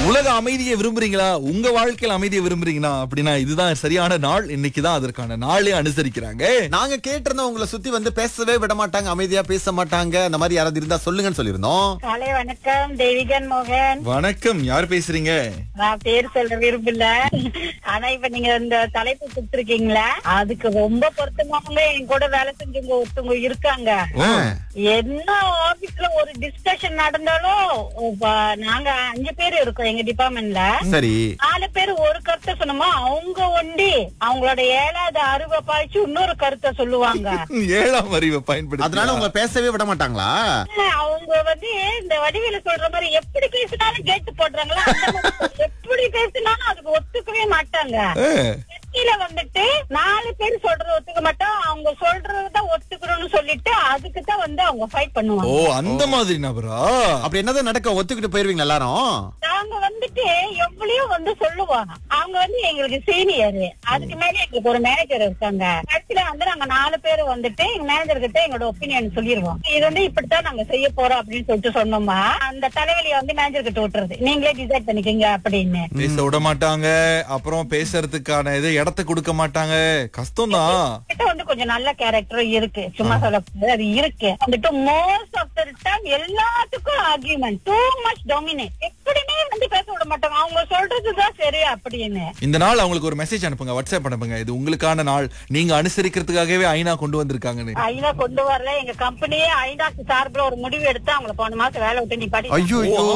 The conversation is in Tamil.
உலக அமைதியை விரும்புறீங்களா உங்க வாழ்க்கையில அமைதியை விரும்புறீங்களா அப்படின்னா இதுதான் சரியான நாள் இன்னைக்கு தான் அதற்கான நாளே அனுசரிக்கிறாங்க நாங்க கேட்டிருந்தோம் உங்களை சுத்தி வந்து பேசவே விட மாட்டாங்க அமைதியா பேச மாட்டாங்க அந்த மாதிரி யாராவது இருந்தா சொல்லுங்கன்னு சொல்லியிருந்தோம் காலை வணக்கம் தேவிகன் மோகன் வணக்கம் யார் பேசுறீங்க நான் பேர் சொல்ல விரும்பல ஆனா இப்ப நீங்க இந்த தலைப்பு கொடுத்திருக்கீங்களா அதுக்கு ரொம்ப பொருத்தமானவங்க என் கூட வேலை செஞ்சவங்க ஒருத்தவங்க இருக்காங்க ஓ, என்ன ஆபீஸ்ல ஒரு டிஸ்கஷன் நடந்தாலும் இப்ப நாங்க அஞ்சு பேர் இருக்கோம் எங்க டிபார்ட்மெண்ட்ல சரி நாலு பேர் ஒரு கருத்தை சொன்னோமா அவங்க ஒண்டி அவங்களோட ஏழாவது அறுவை பாய்ச்சி இன்னொரு கருத்தை சொல்லுவாங்க ஏழாம் அறிவை பயன்படுத்தி அதனால உங்களை பேசவே விட மாட்டாங்களா அவங்க வந்து இந்த வடிவேல சொல்ற மாதிரி எப்படி பேசினாலும் கேட்டு போடுறாங்களா அந்த மாதிரி எப்படி பேசினாலும் அதுக்கு ஒத்துக்கவே மாட்டாங்க கட்சியில வந்துட்டு நாலு பேர் சொல்றது ஒத்துக்க மாட்டோம் அவங்க சொல்றதுதான் ஒத்துக்கணும்னு சொல்லிட்டு அதுக்கு தான் வந்து அவங்க ஃபைட் ஓ பண்ணுவாங்க அந்த மாதிரி நபரா அப்படி என்னதான் நடக்க ஒத்துக்கிட்டு போயிருவீங்க எல்லாரும் நாங்க வந்துட்டு எவ்வளவு வந்து சொல்லுவாங்க அவங்க வந்து எங்களுக்கு சீனியர் அதுக்கு மேல எங்களுக்கு ஒரு மேனேஜர் இருக்காங்க கட்சியில வந்து நாங்க நாலு பேர் வந்துட்டு எங்க மேனேஜர் கிட்ட எங்களோட ஒப்பீனியன் சொல்லிருவோம் இது வந்து இப்படித்தான் நாங்க செய்ய போறோம் அப்படின்னு சொல்லிட்டு சொன்னோமா அந்த தலைவலியை வந்து மேனேஜர் கிட்ட விட்டுறது நீங்களே டிசைட் பண்ணிக்கங்க அப்படின்னு பேச விட மாட்டாங்க அப்புறம் பேசுறதுக்கான இது இடத்த கொடுக்க மாட்டாங்க கஷ்டம் தான் கிட்ட வந்து கொஞ்சம் நல்ல கேரக்டரும் இருக்கு சும்மா சொல்ல அது இருக்கு வந்துட்டு மோஸ்ட் ஆஃப் த டைம் எல்லாத்துக்கும் ஆர்கியூமெண்ட் டூ மச் டொமினேட் எப்படியுமே வந்து பேச விட மாட்டாங்க அவங்க சொல்றதுதான் சரி அப்படின்னு இந்த நாள் அவங்களுக்கு ஒரு மெசேஜ் அனுப்புங்க வாட்ஸ்அப் அனுப்புங்க இது உங்களுக்கான நாள் நீங்க அனுசரிக்கிறதுக்காகவே ஐநா கொண்டு வந்திருக்காங்கன்னு ஐநா கொண்டு வரல எங்க கம்பெனியே ஐநாக்கு சார்பில் ஒரு முடிவு எடுத்து அவங்கள போன மாசம் வேலை விட்டு நீ ஐயோ ஐயோ